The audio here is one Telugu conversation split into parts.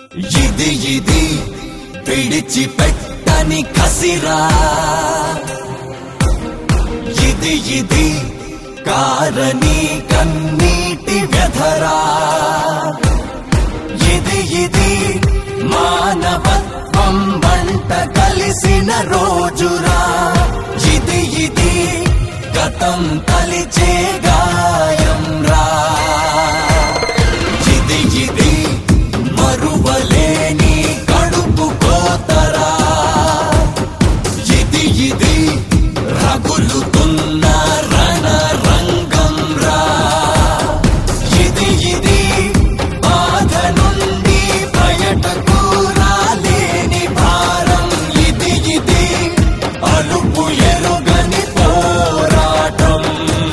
ఇది ఇది విడిచిపెట్టని కసిరా ఇది ఇది కారణి కన్నీటి వ్యధరా ఇది ఇది మానవత్వం వంట కలిసిన రోజురా ఇది ఇది గతం కలిచే గాయం రా ఇది ఇది మరువలేని కడుపు కోతరా ఇది ఇది రగులుతున్న రణ రంగం రా ఇది ఇది బాధ నుండి బయటకు రాలేని భారం ఇది ఇది అలుపు ఎరుగని పోరాటం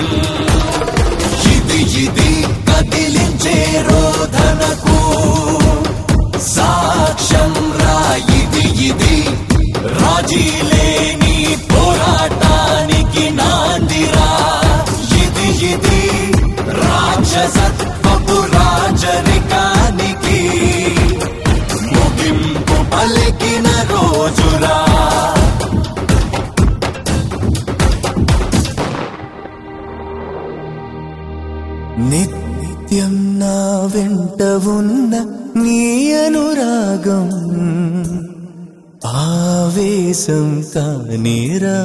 ఇది ఇది కదిలించే రోధనకు సాక్ష్యం రా ఇది ఇది రాజీ లేని పోరాటానికి నాందిరా ఇది ఇది రాక్షసత్వపు రాజరికానికి ముగింపు పలికిన రోజురా నిత్యం నా వెంట ఉన్న నీ అనురాగం ఆవేశం కానిరా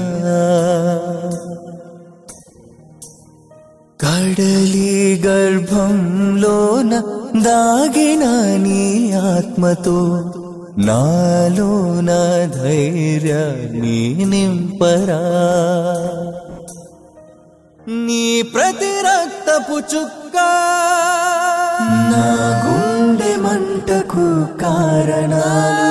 కడలి గర్భంలోన దాగిన నీ ఆత్మతో నాలో నా ధైర్యాన్ని నింపరా నీ ప్రతి రక్తపు చుక్క నా గుండె మంటకు కారణాలు